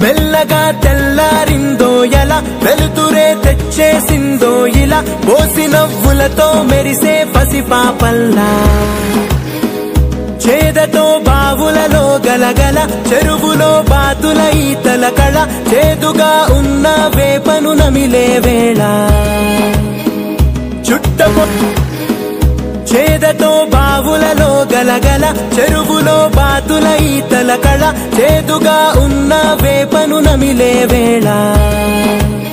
మెల్లగా తెల్లారిందో ఎలా వెలుతురే తెచ్చేసిందో ఇలా పోసి నవ్వులతో మెరిసే పసిపాపల్లా చేదతో బావులలో గలగల చెరువులో బాతుల ఈతల కళ చేదుగా ఉన్న వేపను నమిలే వేళ చుట్టపు చేదతో బావులలో గలగల చెరువులో బాతుల ఈతల కళ చేదుగా ఉన్న వేపను నమిలే వేళ